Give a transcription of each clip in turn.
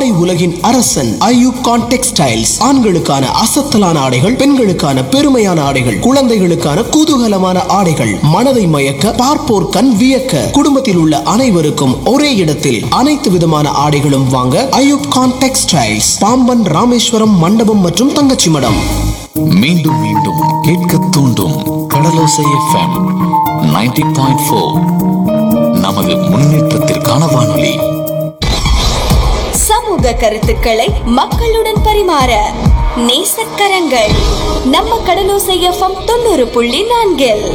ஆடை உலகின் அரசன் ஐயூப் கான் டெக்ஸ்டைல்ஸ் ஆண்களுக்கான அசத்தலான ஆடைகள் பெண்களுக்கான பெருமையான ஆடைகள் குழந்தைகளுக்கான குதூகலமான ஆடைகள் மனதை மயக்க பார்ப்போர் கண் வியக்க குடும்பத்தில் உள்ள அனைவருக்கும் ஒரே இடத்தில் அனைத்து விதமான ஆடைகளும் வாங்க ஐயூப் கான் டெக்ஸ்டைல்ஸ் பாம்பன் ராமேஸ்வரம் மண்டபம் மற்றும் தங்கச்சி மடம் மீண்டும் மீண்டும் கேட்க தூண்டும் கடலோசை எஃப்எம் 90.4 பாயிண்ட் நமது முன்னேற்றத்திற்கான வானொலி சமூக கருத்துக்களை மக்களுடன் பரிமாற நேசக்கரங்கள் நம்ம கடலோசை எஃப்எம் தொண்ணூறு புள்ளி நான்கில்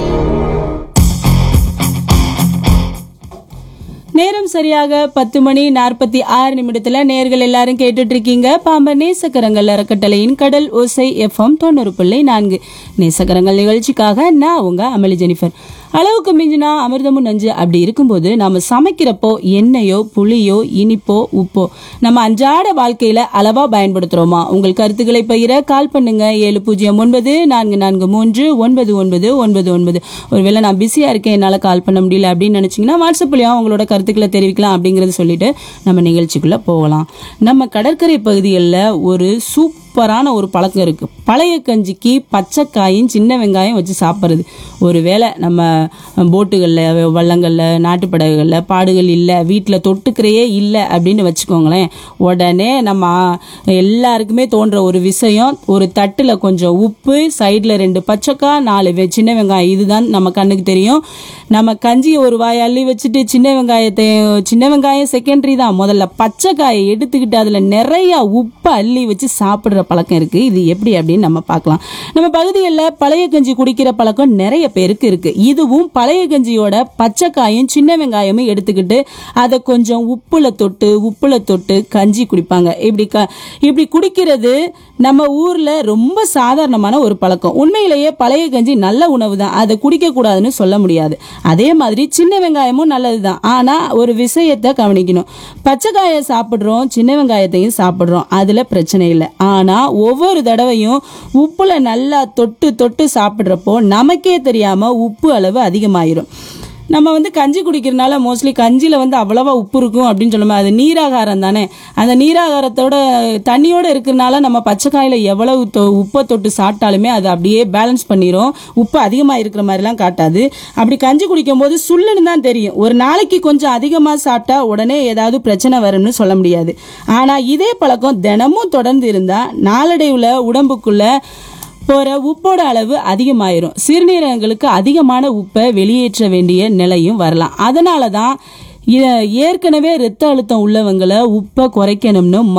நேரம் சரியாக பத்து மணி நாற்பத்தி ஆறு நிமிடத்துல நேர்கள் எல்லாரும் கேட்டுட்டு இருக்கீங்க பாம்பன் நேசக்கரங்கள் அறக்கட்டளையின் கடல் ஓசை எஃப்எம் தொண்ணூறு புள்ளி நான்கு நேசக்கரங்கள் நிகழ்ச்சிக்காக நான் உங்க அமளி ஜெனிஃபர் அளவுக்கு மிஞ்சினா அமிர்தமும் நஞ்சு அப்படி இருக்கும்போது நம்ம சமைக்கிறப்போ எண்ணெயோ புளியோ இனிப்போ உப்போ நம்ம அன்றாட வாழ்க்கையில அளவா பயன்படுத்துறோமா உங்கள் கருத்துக்களை பகிர கால் பண்ணுங்க ஏழு பூஜ்ஜியம் ஒன்பது நான்கு நான்கு மூன்று ஒன்பது ஒன்பது ஒன்பது ஒன்பது ஒருவேளை நான் பிஸியா இருக்கேன் என்னால கால் பண்ண முடியல அப்படின்னு நினைச்சீங்கன்னா வாட்ஸ்அப்லயும் உங்களோட கருத்துக்களை தெரிவிக்கலாம் அப்படிங்கறத சொல்லிட்டு நம்ம நிகழ்ச்சிக்குள்ள போகலாம் நம்ம கடற்கரை பகுதிகளில் ஒரு சூப்பரான ஒரு பழக்கம் இருக்கு பழைய கஞ்சிக்கு பச்சைக்காயும் சின்ன வெங்காயம் வச்சு சாப்பிட்றது ஒருவேளை நம்ம போட்டுகளில் வள்ளங்களில் நாட்டுப்படகுகளில் பாடுகள் இல்லை வீட்டில் தொட்டுக்கிறையே இல்லை அப்படின்னு வச்சுக்கோங்களேன் உடனே நம்ம எல்லாருக்குமே தோன்ற ஒரு விஷயம் ஒரு தட்டில் கொஞ்சம் உப்பு சைடில் ரெண்டு பச்சைக்காய் நாலு வெ- சின்ன வெங்காயம் இதுதான் நம்ம கண்ணுக்கு தெரியும் நம்ம கஞ்சியை ஒரு வாய் அள்ளி வச்சுட்டு சின்ன வெங்காயத்தை சின்ன வெங்காயம் செகண்டரி தான் முதல்ல பச்சைக்காயை எடுத்துக்கிட்டு அதில் நிறைய உப்பை அள்ளி வச்சு சாப்பிட்ற பழக்கம் இருக்குது இது எப்படி அப்படின்னு நம்ம பார்க்கலாம் நம்ம பகுதிகளில் பழைய கஞ்சி குடிக்கிற பழக்கம் நிறைய பேருக்கு இருக்கு இதுவும் பழைய கஞ்சியோட பச்சைக்காயும் சின்ன வெங்காயமும் எடுத்துக்கிட்டு அதை கொஞ்சம் உப்புல தொட்டு உப்புல தொட்டு கஞ்சி குடிப்பாங்க இப்படி க இப்படி குடிக்கிறது நம்ம ஊர்ல ரொம்ப சாதாரணமான ஒரு பழக்கம் உண்மையிலேயே பழைய கஞ்சி நல்ல உணவு தான் அதை குடிக்க கூடாதுன்னு சொல்ல முடியாது அதே மாதிரி சின்ன வெங்காயமும் நல்லதுதான் ஆனா ஒரு விஷயத்தை கவனிக்கணும் பச்சைக்காயை சாப்பிடுறோம் சின்ன வெங்காயத்தையும் சாப்பிடுறோம் அதுல பிரச்சனை இல்லை ஆனா ஒவ்வொரு தடவையும் உப்புல நல்லா தொட்டு தொட்டு சாப்பிடுறப்போ நமக்கே தெரியாம உப்பு அளவு அதிகமாயிரும் நம்ம வந்து கஞ்சி குடிக்கிறனால மோஸ்ட்லி கஞ்சியில் வந்து அவ்வளவா உப்பு இருக்கும் அப்படின்னு சொல்லுவோம் அது நீராகாரம் தானே அந்த நீராகாரத்தோட தண்ணியோட இருக்கிறனால நம்ம பச்சைக்காயில் எவ்வளவு தொ- உப்பை தொட்டு சாப்பிட்டாலுமே அது அப்படியே பேலன்ஸ் பண்ணிரும் உப்பு அதிகமாக இருக்கிற மாதிரிலாம் காட்டாது அப்படி கஞ்சி குடிக்கும் போது சுள்ளுன்னு தான் தெரியும் ஒரு நாளைக்கு கொஞ்சம் அதிகமாக சாப்பிட்டா உடனே ஏதாவது பிரச்சனை வரும்னு சொல்ல முடியாது ஆனால் இதே பழக்கம் தினமும் தொடர்ந்து இருந்தால் நாளடைவில் உடம்புக்குள்ள போற உப்போட அளவு அதிகமாயிரும் சிறுநீரகங்களுக்கு அதிகமான உப்பை வெளியேற்ற வேண்டிய நிலையும் வரலாம் அதனால தான் இ- ஏற்கனவே இரத்த அழுத்தம் உள்ளவங்களை உப்பை குறைக்கணும்னு